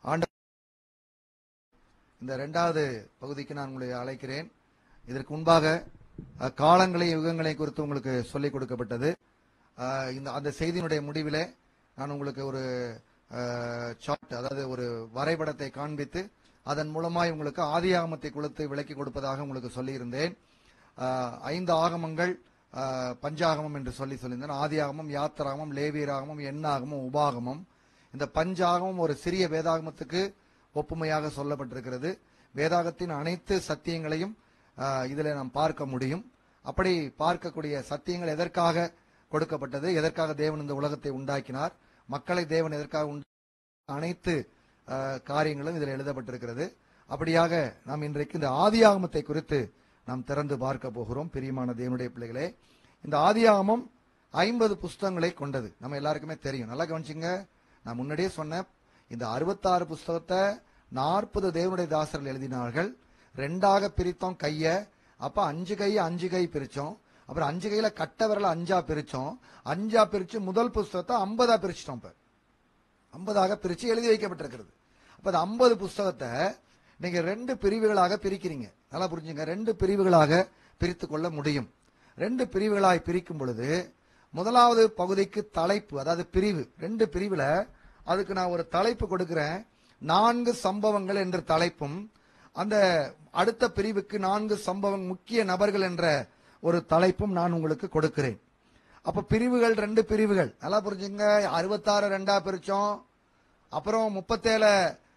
ஆண்ட இந்த இரண்டாவது பகுதிக்கு நான் உங்களை அழைக்கிறேன் இதற்கு முன்பாக அஹ், காலங்களை யுகங்களை குறித்து உங்களுக்கு சொல்லிக் கொடுக்கப்பட்டது அஹ், இந்த அந்த செய்தியினுடைய முடிவிலே நான் உங்களுக்கு ஒரு சார்ட் அதாவது ஒரு வரைபடத்தை காண்பித்து அதன் மூலமாய் உங்களுக்கு ஆதியாகமத்தை கொடுத்து விளக்கி கொடுப்பதாக உங்களுக்கு சொல்லியிருந்தேன் அஹ், ஐந்து ஆகமங்கள் அஹ், பஞ்சாகமம் என்று சொல்லி சொல்லியிருந்தேன் ஆதியாகமம் யாத்திராகமம் லேவியராகமம் எண்ணாகமம் உபாகமம் இந்த பஞ்சாகமம் ஒரு சிறிய வேதாகமத்துக்கு ஒப்புமையாக சொல்லப்பட்டிருக்கிறது வேதாகத்தின் அனைத்து சத்தியங்களையும் ஆஹ், இதிலே நாம் பார்க்க முடியும் அப்படி பார்க்கக்கூடிய சத்தியங்கள் எதற்காக கொடுக்கப்பட்டது எதற்காக தேவன் இந்த உலகத்தை உண்டாக்கினார் மக்களை தேவன் எதற்காக உண்டு அனைத்து ஆஹ், காரியங்களும் இதில் எழுதப்பட்டிருக்கிறது அப்படியாக நாம் இன்றைக்கு இந்த ஆதியாகமத்தை குறித்து நாம் திறந்து பார்க்க போகிறோம் பிரியமான தேவனுடைய பிள்ளைகளே இந்த ஆதியாகமம் ஐம்பது புஸ்தகங்களை கொண்டது நம்ம எல்லாருக்குமே தெரியும் நல்லா கவனிச்சுங்க நான் முன்னாடியே சொன்னேன் இந்த அறுபத்தாறு புஸ்தகத்தை நாற்பது தேவனுடைய தாசர்கள் எழுதினார்கள் ரெண்டாக பிரித்தோம் கைய அப்ப அஞ்சு கை அஞ்சு கை பிரிச்சோம் அப்புறம் அஞ்சு கையில கட்ட விரல அஞ்சா பிரிச்சோம் அஞ்சா பிரிச்சு முதல் புஸ்தகத்தை ஐம்பதா பிரிச்சிட்டோம் இப்ப ஐம்பதாக பிரிச்சு எழுதி வைக்கப்பட்டிருக்கிறது அப்ப அந்த ஐம்பது புஸ்தகத்தை நீங்க ரெண்டு பிரிவுகளாக பிரிக்கிறீங்க நல்லா புரிஞ்சுங்க ரெண்டு பிரிவுகளாக பிரித்து கொள்ள முடியும் ரெண்டு பிரிவுகளாய் பிரிக்கும் பொழுது முதலாவது பகுதிக்கு தலைப்பு அதாவது பிரிவு ரெண்டு பிரிவுல அதுக்கு நான் ஒரு தலைப்பு கொடுக்கிறேன் நான்கு சம்பவங்கள் என்ற தலைப்பும் அந்த அடுத்த பிரிவுக்கு நான்கு சம்பவம் முக்கிய நபர்கள் என்ற ஒரு தலைப்பும் நான் உங்களுக்கு கொடுக்கிறேன் அப்ப பிரிவுகள் ரெண்டு பிரிவுகள் நல்லா புரிஞ்சுங்க அறுபத்தாறு ரெண்டா பிரிச்சோம் அப்புறம் முப்பத்தேழு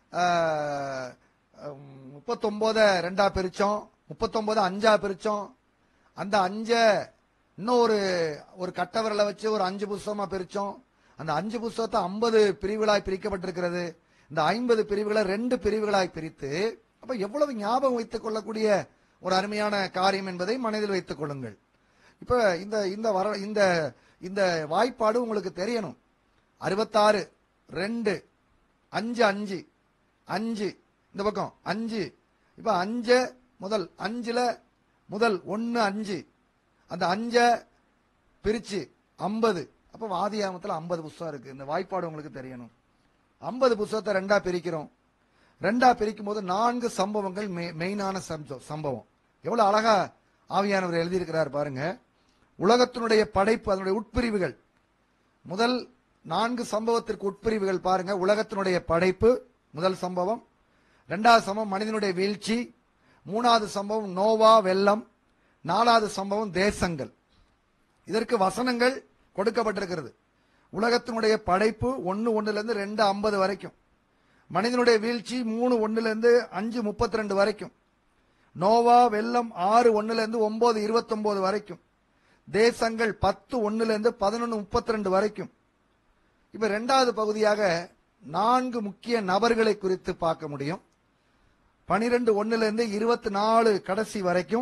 முப்பத்தொன்பத ரெண்டா பிரிச்சோம் முப்பத்தொன்பது அஞ்சா பிரிச்சோம் அந்த அஞ்ச இன்னும் ஒரு ஒரு கட்டவரலை வச்சு ஒரு அஞ்சு புஸ்தகமா பிரிச்சோம் அந்த அஞ்சு புஸ்தகத்தை ஐம்பது பிரிவுகளாய் பிரிக்கப்பட்டிருக்கிறது இந்த ஐம்பது பிரிவுகளை ரெண்டு பிரிவுகளாய் பிரித்து அப்ப எவ்வளவு ஞாபகம் வைத்துக் கொள்ளக்கூடிய ஒரு அருமையான காரியம் என்பதை மனதில் வைத்துக் கொள்ளுங்கள் இப்ப இந்த இந்த வர இந்த இந்த வாய்ப்பாடு உங்களுக்கு தெரியணும் அறுபத்தாறு ரெண்டு அஞ்சு அஞ்சு அஞ்சு இந்த பக்கம் அஞ்சு இப்ப அஞ்சு முதல் அஞ்சுல முதல் ஒன்னு அஞ்சு அந்த அஞ்ச பிரிச்சு ஐம்பது அப்ப வாதியாமத்துல ஐம்பது புஸ்தகம் இருக்கு இந்த வாய்ப்பாடு உங்களுக்கு தெரியணும் ஐம்பது புஸ்தகத்தை ரெண்டா பிரிக்கிறோம் ரெண்டா பிரிக்கும் போது நான்கு சம்பவங்கள் மெ- மெயினான சம்பவம் சம்பவம் எவ்வளவு அழகா ஆவியானவர் எழுதியிருக்கிறார் பாருங்க உலகத்தினுடைய படைப்பு அதனுடைய உட்பிரிவுகள் முதல் நான்கு சம்பவத்திற்கு உட்பிரிவுகள் பாருங்க உலகத்தினுடைய படைப்பு முதல் சம்பவம் இரண்டாவது சம்பவம் மனிதனுடைய வீழ்ச்சி மூணாவது சம்பவம் நோவா வெள்ளம் நாலாவது சம்பவம் தேசங்கள் இதற்கு வசனங்கள் கொடுக்கப்பட்டிருக்கிறது உலகத்தினுடைய படைப்பு ஒன்னு ஒண்ணுல இருந்து ரெண்டு ஐம்பது வரைக்கும் மனிதனுடைய வீழ்ச்சி மூணு ஒண்ணுல இருந்து அஞ்சு முப்பத்தி ரெண்டு வரைக்கும் நோவா வெள்ளம் ஆறு ஒண்ணுல இருந்து ஒன்பது இருபத்தொன்பது வரைக்கும் தேசங்கள் பத்து ஒண்ணுல இருந்து பதினொன்னு முப்பத்தி ரெண்டு வரைக்கும் இப்ப ரெண்டாவது பகுதியாக நான்கு முக்கிய நபர்களை குறித்து பார்க்க முடியும் பனிரெண்டு ஒண்ணுல இருந்து இருபத்தி நாலு கடைசி வரைக்கும்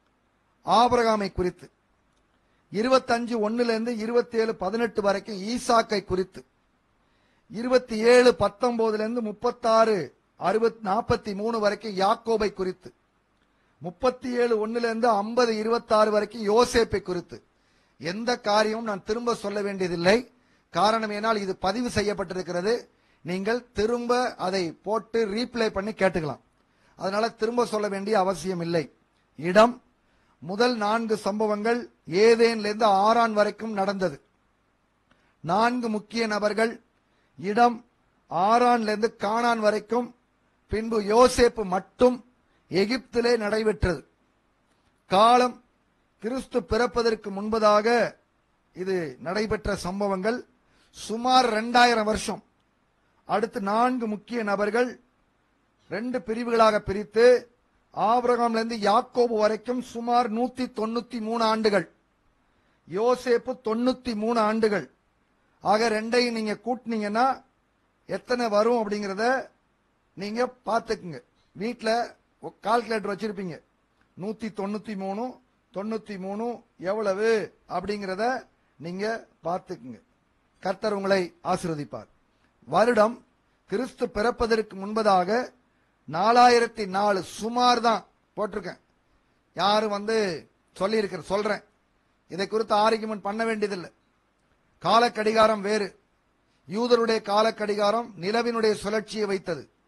ஆபிரகாமை குறித்து இருபத்தஞ்சு ஒண்ணுல இருந்து இருபத்தி ஏழு பதினெட்டு வரைக்கும் ஈசாக்கை குறித்து இருபத்தி ஏழு பத்தொன்பதுல இருந்து முப்பத்தாறு அறுபத் நாற்பத்தி மூணு வரைக்கும் யாக்கோபை குறித்து முப்பத்தி ஏழு ஒண்ணுல இருந்து ஐம்பது இருபத்தாறு வரைக்கும் யோசேப்பை குறித்து எந்த காரியமும் நான் திரும்ப சொல்ல வேண்டியதில்லை காரணம் ஏனால் இது பதிவு செய்யப்பட்டிருக்கிறது நீங்கள் திரும்ப அதை போட்டு ரீப்ளே பண்ணி கேட்டுக்கலாம் அதனால திரும்ப சொல்ல வேண்டிய அவசியம் இல்லை இடம் முதல் நான்கு சம்பவங்கள் ஏதேன்ல இருந்து ஆறான் வரைக்கும் நடந்தது நான்கு முக்கிய நபர்கள் இடம் ஆறான்ல இருந்து கானான் வரைக்கும் பின்பு யோசேப்பு மட்டும் எகிப்திலே நடைபெற்றது காலம் கிறிஸ்து பிறப்பதற்கு முன்பதாக இது நடைபெற்ற சம்பவங்கள் சுமார் ரெண்டாயிரம் வருஷம் அடுத்து நான்கு முக்கிய நபர்கள் ரெண்டு பிரிவுகளாக பிரித்து ஆபிரகாம்ல இருந்து யாக்கோபு வரைக்கும் சுமார் நூத்தி தொண்ணூத்தி மூணு ஆண்டுகள் யோசேப்பு தொண்ணூத்தி மூணு ஆண்டுகள் ஆக ரெண்டையும் நீங்க கூட்டினீங்கன்னா எத்தனை வரும் அப்படிங்கறத நீங்க பாத்துக்குங்க வீட்ல கால்குலேட்டர் வச்சிருப்பீங்க நூத்தி தொண்ணூத்தி மூணு தொண்ணூத்தி மூணு எவ்வளவு அப்படிங்கறத நீங்க பார்த்துக்குங்க கர்த்தர் உங்களை ஆசீர்வதிப்பார் வருடம் கிறிஸ்து பிறப்பதற்கு முன்பதாக நாலாயிரத்தி நாலு சுமார் தான் போட்டிருக்கேன் யாரும் வந்து சொல்லியிருக்கிற சொல்றேன் இதை குறித்து ஆர்குமெண்ட் பண்ண வேண்டியதில்லை காலக்கடிகாரம் வேறு யூதருடைய காலக்கடிகாரம் நிலவினுடைய சுழற்சியை வைத்தது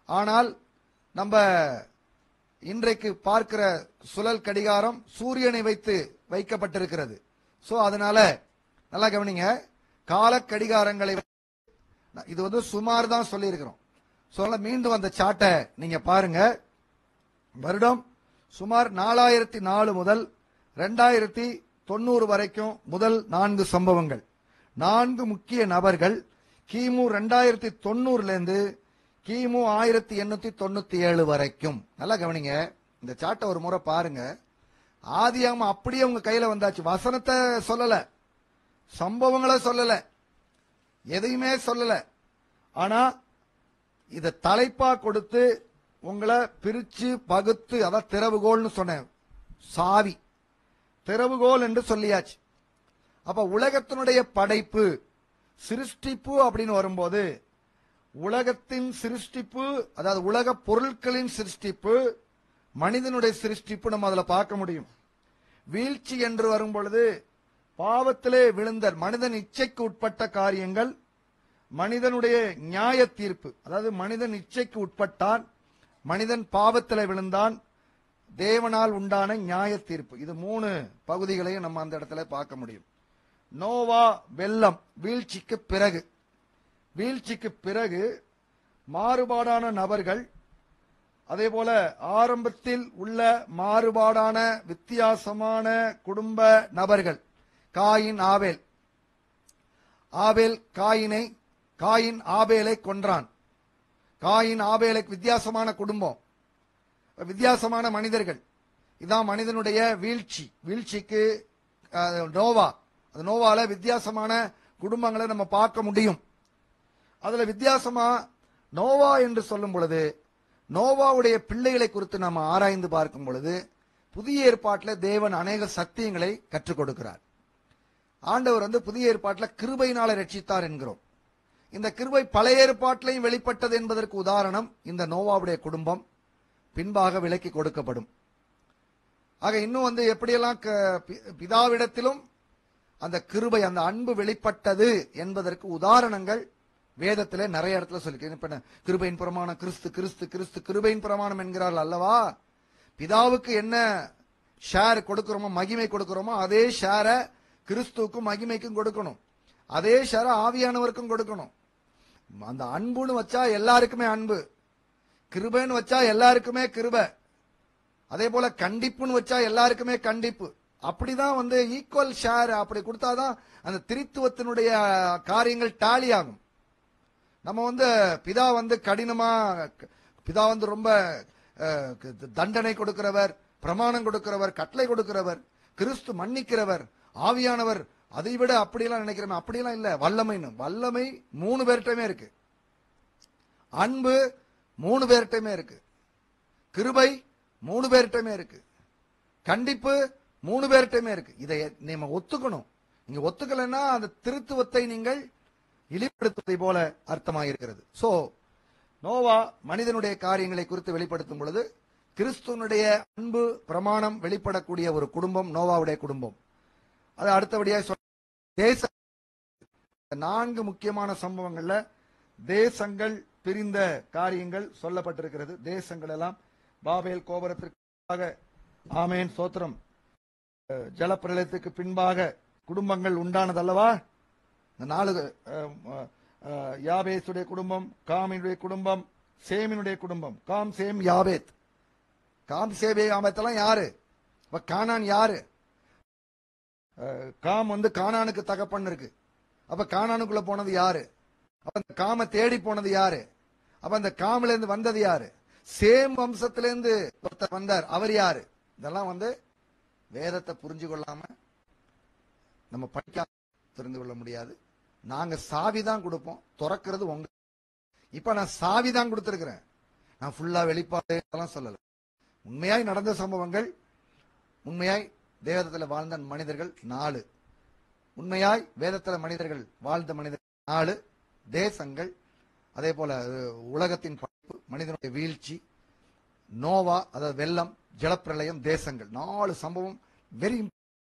ஆனால் நம்ம இன்றைக்கு பார்க்கிற சுழல் கடிகாரம் சூரியனை வைத்து வைக்கப்பட்டிருக்கிறது சோ அதனால நல்லா கவனிங்க கால கடிகாரங்களை வைத்து- இது வந்து சுமார் தான் சொல்லியிருக்கிறோம் சொல்ல மீண்டும் அந்த சாட்டை நீங்க பாருங்க வருடம் சுமார் நாலாயிரத்தி நாலு முதல் ரெண்டாயிரத்தி தொண்ணூறு வரைக்கும் முதல் நான்கு சம்பவங்கள் நான்கு முக்கிய நபர்கள் கிமு ரெண்டாயிரத்தி தொண்ணூறுல இருந்து கிமு ஆயிரத்தி எண்ணூத்தி தொண்ணூத்தி ஏழு வரைக்கும் நல்லா கவனிங்க இந்த சாட்டை ஒரு முறை பாருங்க ஆதியாம அப்படியே உங்க கையில வந்தாச்சு வசனத்தை சொல்லல சம்பவங்களை சொல்லல எதையுமே சொல்லல ஆனா இத தலைப்பா கொடுத்து உங்களை பிரிச்சு பகுத்து அதான் திறவுகோல்னு சொன்னேன் சாவி திறவுகோல் என்று சொல்லியாச்சு அப்ப உலகத்தினுடைய படைப்பு சிருஷ்டிப்பு அப்படின்னு வரும்போது உலகத்தின் சிருஷ்டிப்பு அதாவது உலக பொருட்களின் சிருஷ்டிப்பு மனிதனுடைய சிருஷ்டிப்பு நம்ம அதுல பார்க்க முடியும் வீழ்ச்சி என்று வரும் பொழுது பாவத்திலே விழுந்த மனிதன் இச்சைக்கு உட்பட்ட காரியங்கள் மனிதனுடைய நியாய தீர்ப்பு அதாவது மனிதன் இச்சைக்கு உட்பட்டான் மனிதன் பாவத்தில் விழுந்தான் தேவனால் உண்டான நியாய தீர்ப்பு இது மூணு பகுதிகளையும் நம்ம அந்த இடத்துல பார்க்க முடியும் நோவா வெள்ளம் வீழ்ச்சிக்கு பிறகு வீழ்ச்சிக்கு பிறகு மாறுபாடான நபர்கள் அதே போல ஆரம்பத்தில் உள்ள மாறுபாடான வித்தியாசமான குடும்ப நபர்கள் காயின் ஆவேல் ஆபேல் காயினை காயின் ஆபேலை கொன்றான் காயின் ஆபேலை வித்தியாசமான குடும்பம் வித்தியாசமான மனிதர்கள் இதான் மனிதனுடைய வீழ்ச்சி வீழ்ச்சிக்கு அஹ், நோவா அந்த நோவால வித்தியாசமான குடும்பங்களை நம்ம பார்க்க முடியும் அதுல வித்தியாசமா நோவா என்று சொல்லும் பொழுது நோவாவுடைய பிள்ளைகளை குறித்து நம்ம ஆராய்ந்து பார்க்கும் பொழுது புதிய ஏற்பாட்டில் தேவன் அநேக சத்தியங்களை கற்றுக் கொடுக்கிறார் ஆண்டவர் வந்து புதிய ஏற்பாட்டில் கிருபையினால ரட்சித்தார் என்கிறோம் இந்த கிருபை பழைய ஏற்பாட்டிலையும் வெளிப்பட்டது என்பதற்கு உதாரணம் இந்த நோவாவுடைய குடும்பம் பின்பாக விலக்கி கொடுக்கப்படும் ஆக இன்னும் வந்து எப்படியெல்லாம் க- பி- பிதாவிடத்திலும் அந்த கிருபை அந்த அன்பு வெளிப்பட்டது என்பதற்கு உதாரணங்கள் வேதத்திலே நிறைய இடத்துல சொல்லி இப்ப என்ன, கிருபையின் பிரமாணம் கிறிஸ்து கிறிஸ்து கிறிஸ்து கிருபையின் பிரமாணம் என்கிறார்கள் அல்லவா பிதாவுக்கு என்ன ஷேர் கொடுக்கிறோமோ மகிமை கொடுக்கிறோமோ அதே ஷேரை கிறிஸ்துவுக்கும் மகிமைக்கும் கொடுக்கணும் அதே ஷேரை ஆவியானவருக்கும் கொடுக்கணும் அந்த அன்புன்னு வச்சா எல்லாருக்குமே அன்பு கிருபைன்னு வச்சா எல்லாருக்குமே கிருபை அதே போல கண்டிப்புன்னு வச்சா எல்லாருக்குமே கண்டிப்பு அப்படிதான் வந்து ஈக்குவல் ஷேர் அப்படி கொடுத்தாதான் அந்த திரித்துவத்தினுடைய காரியங்கள் டாலி ஆகும் நம்ம வந்து பிதா வந்து கடினமா பிதா வந்து ரொம்ப அஹ், தண்டனை கொடுக்கிறவர் பிரமாணம் கொடுக்கிறவர் கட்டளை கொடுக்கிறவர் கிறிஸ்து மன்னிக்கிறவர் ஆவியானவர் அதை விட அப்படியெல்லாம் நினைக்கிறோமே அப்படியெல்லாம் இல்ல வல்லமைன்னு வல்லமை மூணு பேர்கிட்டயுமே இருக்கு அன்பு மூணு பேர்கிட்டயுமே இருக்கு கிருபை மூணு பேர்கிட்டயுமே இருக்கு கண்டிப்பு மூணு பேர்கிட்டயுமே இருக்கு இதை நம்ம ஒத்துக்கணும் நீங்க ஒத்துக்கலைன்னா அந்த திருத்துவத்தை நீங்கள் இழிப்படுத்துவதை போல அர்த்தமாயிருக்கிறது சோ நோவா மனிதனுடைய காரியங்களை குறித்து வெளிப்படுத்தும் பொழுது கிறிஸ்துவனுடைய அன்பு பிரமாணம் வெளிப்படக்கூடிய ஒரு குடும்பம் நோவாவுடைய குடும்பம் அது அடுத்தபடியாக சொல் தேச நான்கு முக்கியமான சம்பவங்கள்ல தேசங்கள் பிரிந்த காரியங்கள் சொல்லப்பட்டிருக்கிறது தேசங்கள் எல்லாம் பாபேல் கோபுரத்திற்காக ஆமேன் சோத்திரம் அஹ், ஜலப்பிரளயத்துக்கு பின்பாக குடும்பங்கள் உண்டானதல்லவா இந்த நாலு அஹ், அஹ், யாபேசுடைய குடும்பம் காமினுடைய குடும்பம் சேமினுடைய குடும்பம் காம் சேம் யாபேத் காம் சேபே யாபேத்தெல்லாம் யாரு அப்ப கானான் யாரு அஹ், காம் வந்து கானானுக்கு தகப்பன் இருக்கு அப்ப கானானுக்குள்ள போனது யாரு அப்ப அந்த காம தேடி போனது யாரு அப்ப அந்த காமில இருந்து வந்தது யாரு சேம் வம்சத்திலிருந்து ஒருத்தர் வந்தார் அவர் யாரு இதெல்லாம் வந்து வேதத்தை புரிஞ்சு கொள்ளாம நம்ம படிக்க தெரிந்து கொள்ள முடியாது நாங்க சாவி தான் கொடுப்போம் திறக்கிறது உங்க இப்ப நான் சாவி தான் கொடுத்திருக்கிறேன் நான் ஃபுல்லா வெளிப்பாடு அதெல்லாம் சொல்லல உண்மையாய் நடந்த சம்பவங்கள் உண்மையாய் தேவதத்தில் வாழ்ந்த மனிதர்கள் நாலு உண்மையாய் வேதத்தில் மனிதர்கள் வாழ்ந்த மனிதர்கள் நாலு தேசங்கள் அதே போல அஹ், உலகத்தின் படைப்பு மனிதனுடைய வீழ்ச்சி நோவா அதாவது வெள்ளம் ஜலப்பிரளயம் தேசங்கள் நாலு சம்பவம் வெரி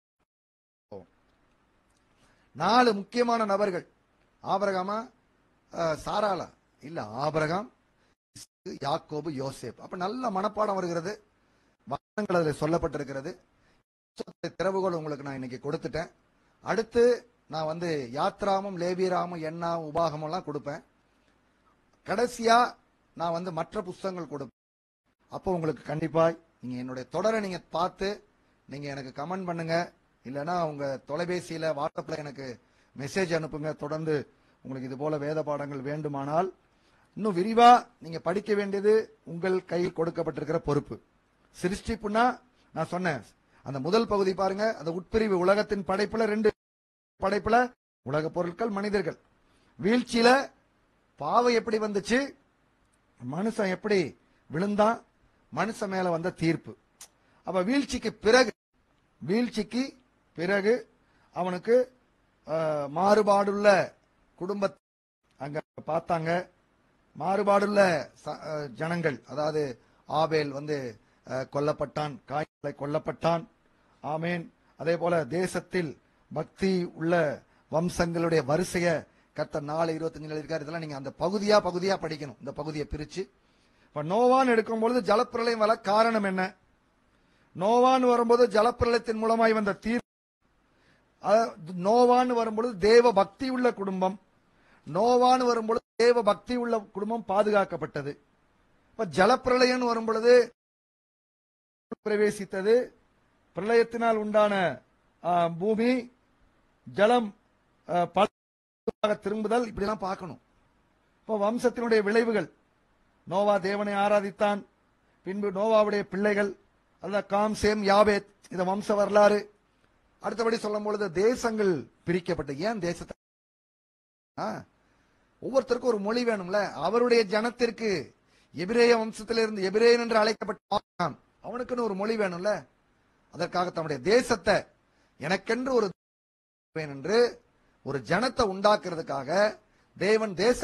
நாலு முக்கியமான நபர்கள் ஆபரகாமா அஹ், சாராளா இல்ல ஆபரகாம் யாக்கோபு யோசேப் அப்ப நல்ல மனப்பாடம் வருகிறது வசனங்கள் அதில் சொல்லப்பட்டிருக்கிறது புஸ்தகத்தை திறவுகோல் உங்களுக்கு நான் இன்னைக்கு கொடுத்துட்டேன் அடுத்து நான் வந்து யாத்ராமும் லேபியராமும் எண்ணாவும் உபாகமும் எல்லாம் கொடுப்பேன் கடைசியா நான் வந்து மற்ற புஸ்தகங்கள் கொடுப்பேன் அப்போ உங்களுக்கு கண்டிப்பாய் நீங்க என்னுடைய தொடரை நீங்க பார்த்து நீங்க எனக்கு கமெண்ட் பண்ணுங்க இல்லைன்னா உங்க தொலைபேசியில வாட்ஸ்அப்ல எனக்கு மெசேஜ் அனுப்புங்க தொடர்ந்து உங்களுக்கு இது போல வேத பாடங்கள் வேண்டுமானால் இன்னும் விரிவா நீங்க படிக்க வேண்டியது உங்கள் கையில் கொடுக்கப்பட்டிருக்கிற பொறுப்பு சிருஷ்டிப்புனா நான் சொன்னேன் அந்த முதல் பகுதி பாருங்க அந்த உட்பிரிவு உலகத்தின் படைப்புல ரெண்டு படைப்புல உலக பொருட்கள் மனிதர்கள் வீழ்ச்சியில பாவை எப்படி வந்துச்சு மனுஷன் எப்படி விழுந்தான் மனுஷன் மேல வந்த தீர்ப்பு அப்ப வீழ்ச்சிக்கு பிறகு வீழ்ச்சிக்கு பிறகு அவனுக்கு அஹ், மாறுபாடுள்ள குடும்ப அங்க பார்த்தாங்க மாறுபாடுள்ள ச- அஹ், ஜனங்கள் அதாவது ஆபேல் வந்து அஹ், கொல்லப்பட்டான் காய்களை கொல்லப்பட்டான் ஆமேன் அதே போல தேசத்தில் பக்தி உள்ள வம்சங்களுடைய வரிசைய கர்த்தர் நாலு இருபத்தஞ்சுல இருக்காரு இதெல்லாம் நீங்க அந்த பகுதியா பகுதியா படிக்கணும் இந்த பகுதியை பிரிச்சு இப்ப நோவான் எடுக்கும் பொழுது ஜலப்பிரளயம் வர காரணம் என்ன நோவான் வரும்போது ஜலப்பிரளயத்தின் மூலமாய் வந்த தீர் அதாவது நோவான்னு வரும்பொழுது தேவ பக்தி உள்ள குடும்பம் நோவான்னு வரும்பொழுது தேவ பக்தி உள்ள குடும்பம் பாதுகாக்கப்பட்டது இப்ப ஜலப்பிரளயம் வரும் பொழுது பிரவேசித்தது பிரளயத்தினால் உண்டான ஆ, பூமி ஜலம் ஆ, பலமாக திரும்புதல் இப்படிலாம் பார்க்கணும் இப்போ வம்சத்தினுடைய விளைவுகள் நோவா தேவனை ஆராதித்தான் பின்பு நோவாவுடைய பிள்ளைகள் அல்ல காம் சேம் யாபேத் இந்த வம்ச வரலாறு அடுத்தபடி சொல்லும் பொழுது தேசங்கள் பிரிக்கப்பட்ட ஏன் தேசத்தை ஆ, ஒவ்வொருத்தருக்கும் ஒரு மொழி வேணும்ல அவருடைய ஜனத்திற்கு எபிரேய வம்சத்திலிருந்து எபிரேயன் என்று அழைக்கப்பட்ட ஆபிரகாம், அவனுக்குன்னு ஒரு மொழி வேணும்ல அதற்காக தன்னுடைய தேசத்தை எனக்கென்று ஒரு தேவன் என்று ஒரு ஜனத்தை உண்டாக்குறதுக்காக தேவன் தேச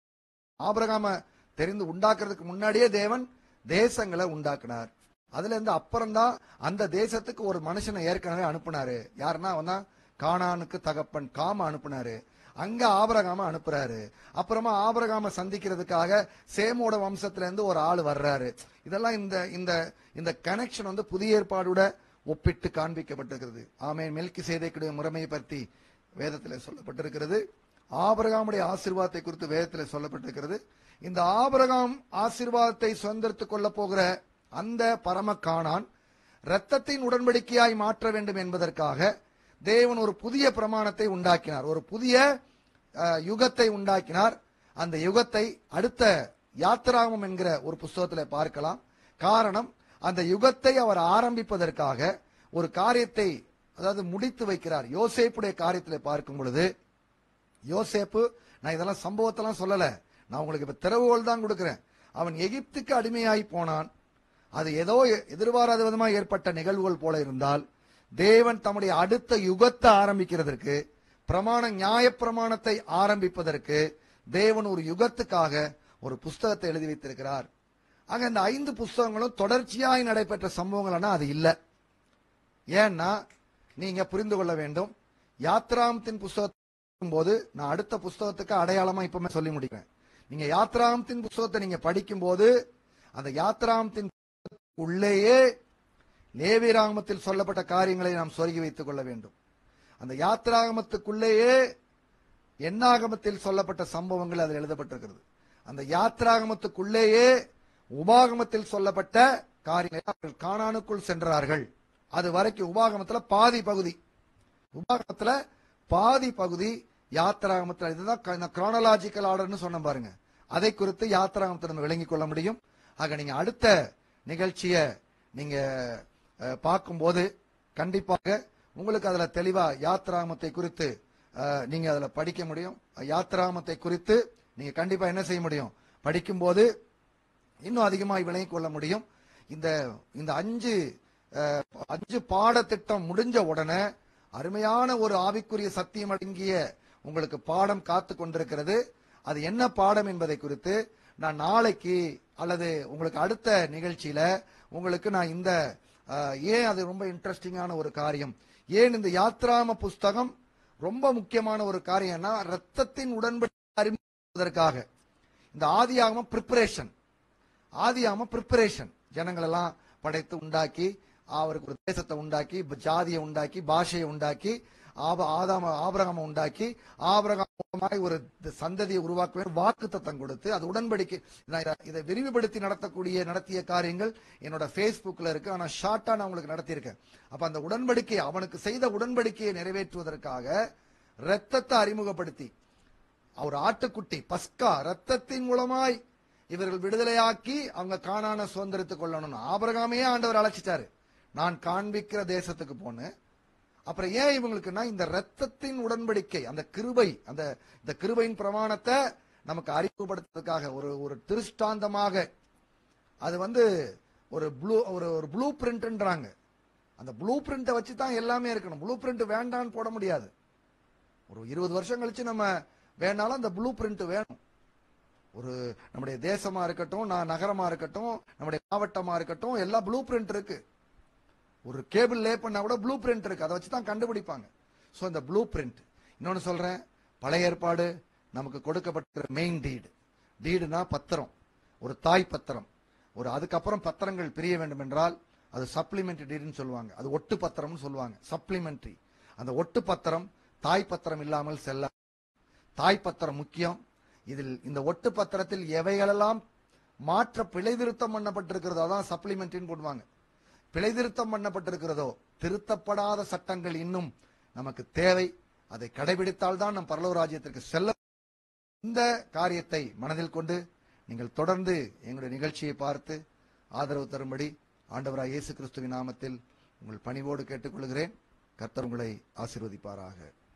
ஆபிரகாம தெரிந்து உண்டாக்குறதுக்கு முன்னாடியே தேவன் தேசங்களை உண்டாக்குனார் அதுல இருந்து அப்புறம்தான் அந்த தேசத்துக்கு ஒரு மனுஷனை ஏற்கனவே அனுப்புனாரு யாருன்னா அவன் தான் கானானுக்கு தகப்பன் காம அனுப்புனாரு அங்க ஆபரகாம அனுப்புறாரு அப்புறமா ஆபரகாம சந்திக்கிறதுக்காக சேமோட வம்சத்துல இருந்து ஒரு ஆள் வர்றாரு இதெல்லாம் இந்த இந்த இந்த கனெக்ஷன் வந்து புதிய ஏற்பாடோட ஒப்பிட்டு காண்பிக்கப்பட்டிருக்கிறது ஆமேன் மெல்கி சேதைக்குடைய முறைமையை பற்றி வேதத்தில் சொல்லப்பட்டிருக்கிறது ஆபிரகாமுடைய ஆசீர்வாதத்தை குறித்து வேதத்தில் சொல்லப்பட்டிருக்கிறது இந்த ஆபிரகாம் ஆசீர்வாதத்தை சுதந்திரத்துக் கொள்ள போகிற அந்த பரம காணான் இரத்தத்தின் உடன்படிக்கையாய் மாற்ற வேண்டும் என்பதற்காக தேவன் ஒரு புதிய பிரமாணத்தை உண்டாக்கினார் ஒரு புதிய அஹ், யுகத்தை உண்டாக்கினார் அந்த யுகத்தை அடுத்த யாத்திராமம் என்கிற ஒரு புஸ்தகத்தில் பார்க்கலாம் காரணம் அந்த யுகத்தை அவர் ஆரம்பிப்பதற்காக ஒரு காரியத்தை அதாவது முடித்து வைக்கிறார் யோசேப்புடைய காரியத்தில் பார்க்கும் பொழுது யோசேப்பு நான் இதெல்லாம் சம்பவத்தெல்லாம் சொல்லல நான் உங்களுக்கு இப்ப திறவுகோல் தான் கொடுக்கிறேன் அவன் எகிப்துக்கு அடிமையாய் போனான் அது ஏதோ எ- எதிர்பாராத விதமாக ஏற்பட்ட நிகழ்வுகள் போல இருந்தால் தேவன் தம்முடைய அடுத்த யுகத்தை ஆரம்பிக்கிறதற்கு பிரமாண நியாயப்பிரமாணத்தை ஆரம்பிப்பதற்கு தேவன் ஒரு யுகத்துக்காக ஒரு புஸ்தகத்தை எழுதி வைத்திருக்கிறார் ஆக இந்த ஐந்து புஸ்தகங்களும் தொடர்ச்சியாய் நடைபெற்ற சம்பவங்கள்னா அது இல்லை ஏன்னா நீங்க புரிந்து கொள்ள வேண்டும் யாத்ராமத்தின் புஸ்தகத்தின் போது நான் அடுத்த புஸ்தகத்துக்கு அடையாளமா இப்பவுமே சொல்லி முடிக்கிறேன் நீங்க யாத்ராமத்தின் புஸ்தகத்தை நீங்க படிக்கும்போது அந்த யாத்ராமத்தின் உள்ளேயே லேவிராகமத்தில் சொல்லப்பட்ட காரியங்களை நாம் சொருகி வைத்துக் கொள்ள வேண்டும் அந்த யாத்ராகமத்துக்குள்ளேயே எண்ணாகமத்தில் சொல்லப்பட்ட சம்பவங்கள் அதில் எழுதப்பட்டிருக்கிறது அந்த யாத்ராகமத்துக்குள்ளேயே உபாகமத்தில் சொல்லப்பட்ட காரியங்களை அவர்கள் கானானுக்குள் சென்றார்கள் அது வரைக்கும் உபாகமத்துல பாதி பகுதி உபாகமத்துல பாதி பகுதி யாத்திராகமத்தில் இதுதான் குரோனலாஜிக்கல் ஆர்டர்னு சொன்ன பாருங்க அதை குறித்து யாத்திராகமத்தை நம்ம விளங்கிக் கொள்ள முடியும் ஆக நீங்க அடுத்த நிகழ்ச்சியை நீங்க அஹ், பார்க்கும்போது கண்டிப்பாக உங்களுக்கு அதுல தெளிவா யாத்திராகமத்தை குறித்து அஹ், நீங்க அதுல படிக்க முடியும் யாத்திராகமத்தை குறித்து நீங்க கண்டிப்பா என்ன செய்ய முடியும் படிக்கும்போது இன்னும் அதிகமாக விளங்கிக் கொள்ள முடியும் இந்த இந்த அஞ்சு அஹ், அஞ்சு பாடத்திட்டம் முடிஞ்ச உடனே அருமையான ஒரு ஆவிக்குரிய சத்தியம் அடங்கிய உங்களுக்கு பாடம் காத்து கொண்டிருக்கிறது அது என்ன பாடம் என்பதை குறித்து நான் நாளைக்கு அல்லது உங்களுக்கு அடுத்த நிகழ்ச்சியில உங்களுக்கு நான் இந்த அஹ், ஏன் அது ரொம்ப இன்ட்ரெஸ்டிங்கான ஒரு காரியம் ஏன் இந்த யாத்ராம புஸ்தகம் ரொம்ப முக்கியமான ஒரு காரியம்னா ரத்தத்தின் உடன்படி அறிமுகதற்காக இந்த ஆதியாகமம் ப்ரிப்பரேஷன் ஆதியாம ப்ரிப்பரேஷன் ஜனங்கள் எல்லாம் படைத்து உண்டாக்கி அவருக்கு ஒரு தேசத்தை உண்டாக்கி ப- ஜாதியை உண்டாக்கி பாஷையை உண்டாக்கி ஆப ஆதாம ஆபிரகாம உண்டாக்கி ஆபிரகாம் மூலமாய் ஒரு த- சந்ததியை உருவாக்க வாக்கு தத்தம் கொடுத்து அது உடன்படிக்கை நான் இத- இதை விரிவுபடுத்தி நடத்தக்கூடிய நடத்திய காரியங்கள் என்னோட Facebookல இருக்கு ஆனா ஷார்ட்டா நான் உங்களுக்கு நடத்தியிருக்கேன் அப்ப அந்த உடன்படிக்கை அவனுக்கு செய்த உடன்படிக்கையை நிறைவேற்றுவதற்காக இரத்தத்தை அறிமுகப்படுத்தி ஒரு ஆட்டுக்குட்டி பஸ்கா ரத்தத்தின் மூலமாய் இவர்கள் விடுதலையாக்கி அவங்க காணான சுதந்திரத்துக் கொள்ளணும்னு ஆபிரகாமையே ஆண்டவர் அழைச்சிட்டாரு நான் காண்பிக்கிற தேசத்துக்கு போனேன் அப்புறம் ஏன் இவங்களுக்குன்னா இந்த ரத்தத்தின் உடன்படிக்கை அந்த கிருபை அந்த இந்த கிருபையின் பிரமாணத்தை நமக்கு அறிமுகப்படுத்துறதுக்காக ஒரு ஒரு திருஷ்டாந்தமாக அது வந்து ஒரு ப்ளூ ஒரு ஒரு ப்ளூ பிரிண்ட்ன்றாங்க அந்த ப்ளூ பிரிண்ட்டை வச்சு தான் எல்லாமே இருக்கணும் ப்ளூ பிரிண்ட் வேண்டான்னு போட முடியாது ஒரு இருபது வருஷம் கழிச்சு நம்ம வேணாலும் அந்த ப்ளூ பிரிண்ட் வேணும் ஒரு நம்முடைய தேசமா இருக்கட்டும் நான் நகரமா இருக்கட்டும் நம்முடைய மாவட்டமா இருக்கட்டும் எல்லா ப்ளூ பிரிண்ட் இருக்கு ஒரு கேபிள் லே பண்ணா கூட ப்ளூ பிரிண்ட் இருக்கு அதை வச்சு தான் கண்டுபிடிப்பாங்க ஸோ இந்த ப்ளூ பிரிண்ட் இன்னொன்னு சொல்றேன் பழைய ஏற்பாடு நமக்கு கொடுக்கப்பட்ட மெயின் டீடு டீடுனா பத்திரம் ஒரு தாய் பத்திரம் ஒரு அதுக்கப்புறம் பத்திரங்கள் பிரிய வேண்டும் என்றால் அது சப்ளிமெண்ட்ரி டீடுன்னு சொல்லுவாங்க அது ஒட்டு பத்திரம்னு சொல்லுவாங்க சப்ளிமெண்ட்ரி அந்த ஒட்டு பத்திரம் தாய் பத்திரம் இல்லாமல் செல்ல தாய் பத்திரம் முக்கியம் இதில் இந்த ஒட்டு பத்திரத்தில் எவைகளெல்லாம் மாற்ற பிழை திருத்தம் பண்ணப்பட்டிருக்கிறதோ அதான் சப்ளிமெண்ட்ரின்னு போடுவாங்க பிழை திருத்தம் பண்ணப்பட்டிருக்கிறதோ திருத்தப்படாத சட்டங்கள் இன்னும் நமக்கு தேவை அதை கடைபிடித்தால் தான் நம் பரலோக ராஜ்யத்திற்கு செல்ல இந்த காரியத்தை மனதில் கொண்டு நீங்கள் தொடர்ந்து எங்களுடைய நிகழ்ச்சியை பார்த்து ஆதரவு தரும்படி ஆண்டவராய் இயேசு கிறிஸ்துவின் நாமத்தில் உங்கள் பணிவோடு கேட்டுக்கொள்கிறேன் கர்த்தர் உங்களை ஆசீர்வதிப்பாராக